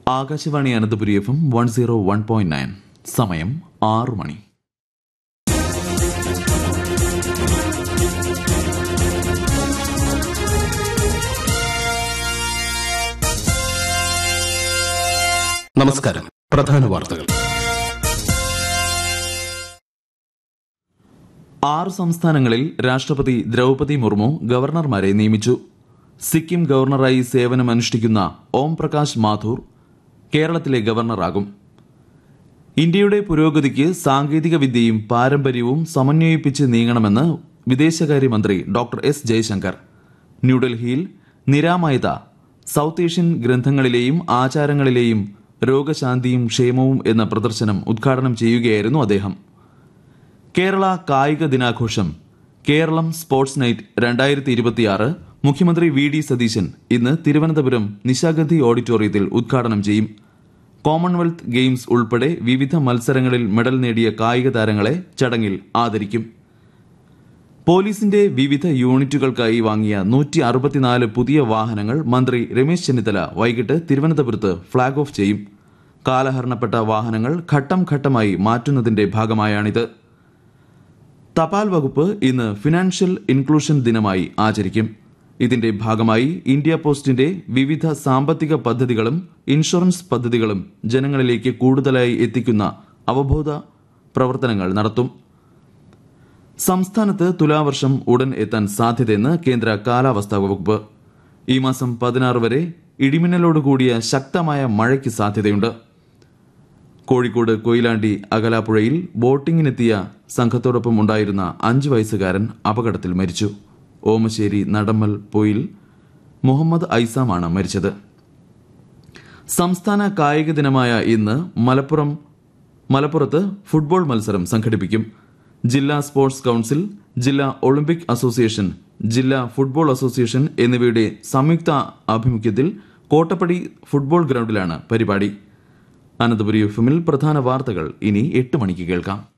Akashvani Ananthapuri F M one zero one point nine സമയം ആറു മണി നമസ്കാരം പ്രധാന വാർത്തകൾ ആറ് സംസ്ഥാനങ്ങളിൽ രാഷ്ട്രപതി ദ്രൗപതി മുർമു ഗവർണർമാരെ നിയമിച്ചു സിക്കിം ഗവർണറായി സേവനമനുഷ്ഠിക്കുന്ന ഓം പ്രകാശ് മാഥൂർ കേരളത്തിലെ ഗവർണറാകും ഇന്ത്യയുടെ പുരോഗതിക്ക് സാങ്കേതിക വിദ്യയും പാരമ്പര്യവും സമന്വയിപ്പിച്ച് നീങ്ങണമെന്ന് വിദേശകാര്യമന്ത്രി ഡോക്ടർ എസ് ജയശങ്കർ ന്യൂഡൽഹിയിൽ നിരാമയത സൌത്ത് ഏഷ്യൻ ഗ്രന്ഥങ്ങളിലെയും ആചാരങ്ങളിലെയും രോഗശാന്തിയും ക്ഷേമവും എന്ന പ്രദർശനം ഉദ്ഘാടനം ചെയ്യുകയായിരുന്നു അദ്ദേഹം കേരള കായിക ദിനാഘോഷം കേരളം സ്പോർട്സ് നൈറ്റ് രണ്ടായിരത്തി ഇരുപത്തിയാറ് മുഖ്യമന്ത്രി വി ഡി സതീശൻ ഇന്ന് തിരുവനന്തപുരം നിശാഗന്ധി ഓഡിറ്റോറിയത്തിൽ ഉദ്ഘാടനം ചെയ്യും കോമൺവെൽത്ത് ഗെയിംസ് ഉൾപ്പെടെ വിവിധ മത്സരങ്ങളിൽ മെഡൽ നേടിയ കായിക താരങ്ങളെ ചടങ്ങിൽ ആദരിക്കും പോലീസിന്റെ വിവിധ യൂണിറ്റുകൾക്കായി വാങ്ങിയ നൂറ്റി അറുപത്തിനാല് പുതിയ വാഹനങ്ങൾ മന്ത്രി രമേശ് ചെന്നിത്തല വൈകിട്ട് തിരുവനന്തപുരത്ത് ഫ്ളാഗ് ഓഫ് ചെയ്യും കാലഹരണപ്പെട്ട വാഹനങ്ങൾ ഘട്ടം ഘട്ടമായി മാറ്റുന്നതിന്റെ ഭാഗമായാണിത് തപാൽ വകുപ്പ് ഇന്ന് ഫിനാൻഷ്യൽ ഇൻക്ലൂഷൻ ദിനമായി ആചരിക്കും ഇതിന്റെ ഭാഗമായി ഇന്ത്യ പോസ്റ്റിന്റെ വിവിധ സാമ്പത്തിക പദ്ധതികളും ഇൻഷുറൻസ് പദ്ധതികളും ജനങ്ങളിലേക്ക് കൂടുതലായി എത്തിക്കുന്ന അവബോധ പ്രവർത്തനങ്ങൾ നടത്തും സംസ്ഥാനത്ത് തുലാവർഷം ഉടൻ എത്താൻ സാധ്യതയെന്ന് കേന്ദ്ര കാലാവസ്ഥാ വകുപ്പ് ഈ മാസം പതിനാറ് വരെ ഇടിമിന്നലോടുകൂടിയ ശക്തമായ മഴയ്ക്ക് സാധ്യതയുണ്ട് കോഴിക്കോട് കൊയിലാണ്ടി അകലാപ്പുഴയിൽ ബോട്ടിങ്ങിനെത്തിയ സംഘത്തോടൊപ്പം ഉണ്ടായിരുന്ന അഞ്ച് വയസ്സുകാരൻ അപകടത്തിൽ മരിച്ചു ഓമശ്ശേരി നടമ്മൽ പൊയിൽ മുഹമ്മദ് ഐസാമാണ് മരിച്ചത് സംസ്ഥാന കായിക ദിനമായ ഇന്ന് മലപ്പുറം മലപ്പുറത്ത് ഫുട്ബോൾ മത്സരം സംഘടിപ്പിക്കും ജില്ലാ സ്പോർട്സ് കൌൺസിൽ ജില്ലാ ഒളിമ്പിക് അസോസിയേഷൻ ജില്ലാ ഫുട്ബോൾ അസോസിയേഷൻ എന്നിവയുടെ സംയുക്ത ആഭിമുഖ്യത്തിൽ കോട്ടപ്പടി ഫുട്ബോൾ ഗ്രൗണ്ടിലാണ് പരിപാടി അനന്തപുരി എഫ് എമ്മിൽ പ്രധാന വാർത്തകൾ ഇനി എട്ട് മണിക്ക് കേൾക്കാം